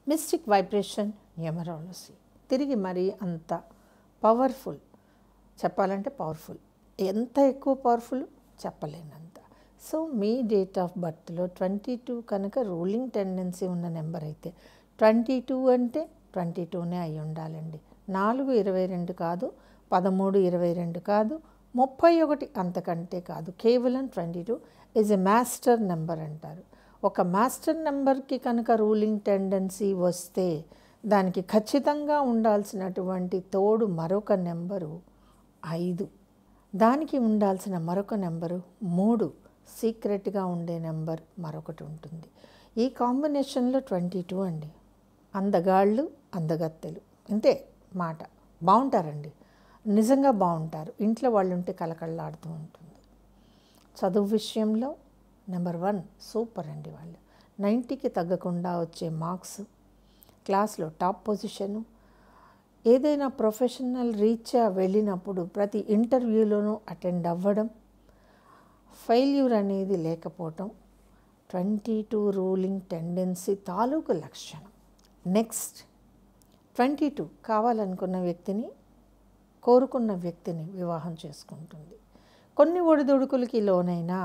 mystic vibration numerology తిరిగి మరి అంత పవర్ఫుల్ చెప్పాలంటే పవర్ఫుల్ ఎంత ఎక్కువ పవర్ఫుల్ చెప్పలేనంత సో మీ డేట్ ఆఫ్ బర్త్లో ట్వంటీ టూ కనుక రూలింగ్ టెండెన్సీ ఉన్న నెంబర్ అయితే ట్వంటీ టూ అంటే ట్వంటీ టూనే అయి ఉండాలండి నాలుగు ఇరవై రెండు కాదు పదమూడు ఇరవై రెండు కాదు ముప్పై ఒకటి అంతకంటే కాదు కేవలం twenty two is a master number అంటారు ఒక మాస్టర్ నెంబర్కి కనుక రూలింగ్ టెండెన్సీ వస్తే దానికి ఖచ్చితంగా ఉండాల్సినటువంటి తోడు మరొక నెంబరు ఐదు దానికి ఉండాల్సిన మరొక నెంబరు మూడు సీక్రెట్గా ఉండే నెంబర్ మరొకటి ఉంటుంది ఈ కాంబినేషన్లో ట్వంటీ టూ అండి అందగాళ్ళు అందగత్తెలు ఇంతే మాట బాగుంటారండి నిజంగా బాగుంటారు ఇంట్లో వాళ్ళు ఉంటే కలకళ్ళాడుతూ ఉంటుంది చదువు విషయంలో నెంబర్ వన్ సూపర్ అండి వాళ్ళు నైంటీకి తగ్గకుండా వచ్చే మార్క్స్ క్లాస్లో టాప్ పొజిషను ఏదైనా ప్రొఫెషనల్ రీత్యా వెళ్ళినప్పుడు ప్రతి ఇంటర్వ్యూలోనూ అటెండ్ అవ్వడం ఫెయిల్యూర్ అనేది లేకపోవటం ట్వంటీ టూ రూలింగ్ టెండెన్సీ తాలూకు లక్షణం నెక్స్ట్ ట్వంటీ టూ కావాలనుకున్న వ్యక్తిని కోరుకున్న వ్యక్తిని వివాహం చేసుకుంటుంది కొన్ని ఒడిదుడుకులకి లోనైనా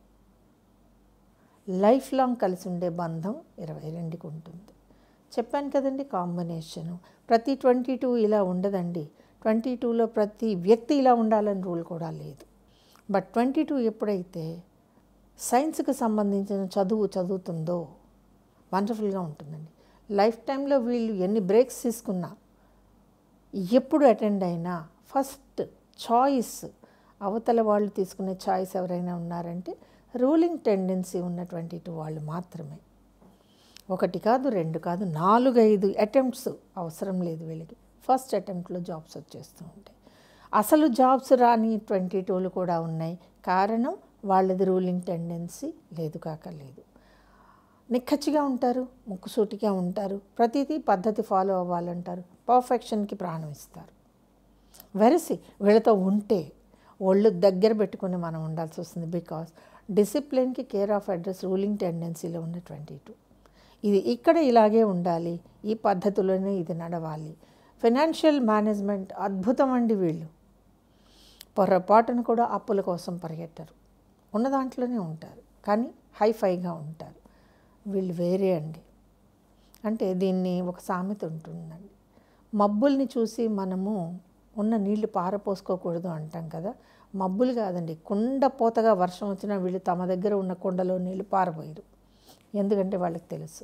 లైఫ్ లాంగ్ కలిసి ఉండే బంధం ఇరవై రెండుకి ఉంటుంది చెప్పాను కదండి కాంబినేషను ప్రతి ట్వంటీ టూ ఇలా ఉండదండి ట్వంటీ టూలో ప్రతి వ్యక్తి ఇలా ఉండాలని రూల్ కూడా లేదు బట్ ట్వంటీ టూ ఎప్పుడైతే సైన్స్కి సంబంధించిన చదువు చదువుతుందో వండర్ఫుల్గా ఉంటుందండి లైఫ్ టైంలో వీళ్ళు ఎన్ని బ్రేక్స్ తీసుకున్నా ఎప్పుడు అటెండ్ అయినా ఫస్ట్ చాయిస్ అవతల వాళ్ళు తీసుకునే చాయిస్ ఎవరైనా ఉన్నారంటే రూలింగ్ టెండెన్సీ ఉన్న ట్వంటీ టూ వాళ్ళు మాత్రమే ఒకటి కాదు రెండు కాదు నాలుగు ఐదు అటెంప్ట్స్ అవసరం లేదు వీళ్ళకి ఫస్ట్ అటెంప్ట్లో జాబ్స్ వచ్చేస్తూ ఉంటాయి అసలు జాబ్స్ రాని ట్వంటీ టూలు కూడా ఉన్నాయి కారణం వాళ్ళది రూలింగ్ టెండెన్సీ లేదు కాక లేదు నిక్కచ్చిగా ఉంటారు ముక్కుసూటిగా ఉంటారు ప్రతిదీ పద్ధతి ఫాలో అవ్వాలంటారు పర్ఫెక్షన్కి ప్రాణం ఇస్తారు వెరసి వీళ్ళతో ఉంటే ఒళ్ళు దగ్గర పెట్టుకుని మనం ఉండాల్సి వస్తుంది బికాస్ డిసిప్లిన్కి కేర్ ఆఫ్ అడ్రస్ రూలింగ్ టెండెన్సీలో ఉన్న ట్వంటీ టూ ఇది ఇక్కడ ఇలాగే ఉండాలి ఈ పద్ధతిలోనే ఇది నడవాలి ఫైనాన్షియల్ మేనేజ్మెంట్ అద్భుతం అండి వీళ్ళు పొరపాటును కూడా అప్పుల కోసం పరిగెట్టరు ఉన్న దాంట్లోనే ఉంటారు కానీ హైఫైగా ఉంటారు వీళ్ళు వేరే అండి అంటే దీన్ని ఒక సామెత ఉంటుందండి మబ్బుల్ని చూసి మనము ఉన్న నీళ్లు పారపోసుకోకూడదు అంటాం కదా మబ్బులు కాదండి కుండ పోతగా వర్షం వచ్చినా వీళ్ళు తమ దగ్గర ఉన్న కుండలో నీళ్లు పారబోయరు ఎందుకంటే వాళ్ళకి తెలుసు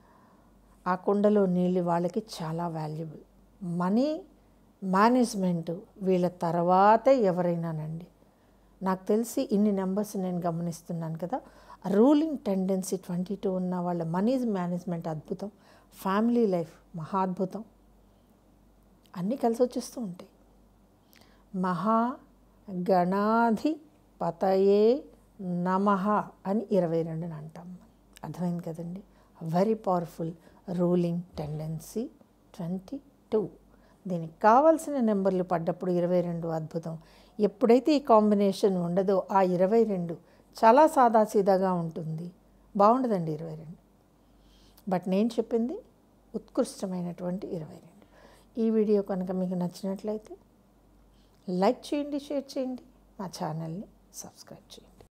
ఆ కుండలో నీళ్ళు వాళ్ళకి చాలా వాల్యుబుల్ మనీ మేనేజ్మెంట్ వీళ్ళ తర్వాతే ఎవరైనానండి నాకు తెలిసి ఇన్ని నెంబర్స్ నేను గమనిస్తున్నాను కదా రూలింగ్ టెండెన్సీ ట్వంటీ టూ ఉన్న వాళ్ళ మనీ మేనేజ్మెంట్ అద్భుతం ఫ్యామిలీ లైఫ్ మహాద్భుతం అన్నీ కలిసి వచ్చేస్తూ ఉంటాయి మహా గణాధి పతయే నమః అని ఇరవై రెండుని అంటాం అర్థమైంది కదండి very powerful ruling tendency twenty two దీనికి కావాల్సిన నెంబర్లు పడ్డప్పుడు ఇరవై రెండు అద్భుతం ఎప్పుడైతే ఈ కాంబినేషన్ ఉండదో ఆ ఇరవై రెండు చాలా సాదాసీదాగా ఉంటుంది బాగుండదండి ఇరవై రెండు బట్ నేను చెప్పింది ఉత్కృష్టమైనటువంటి ఇరవై రెండు ఈ వీడియో కనుక మీకు నచ్చినట్లయితే లైక్ చేయండి షేర్ చేయండి మా ఛానల్ని సబ్స్క్రైబ్ చేయండి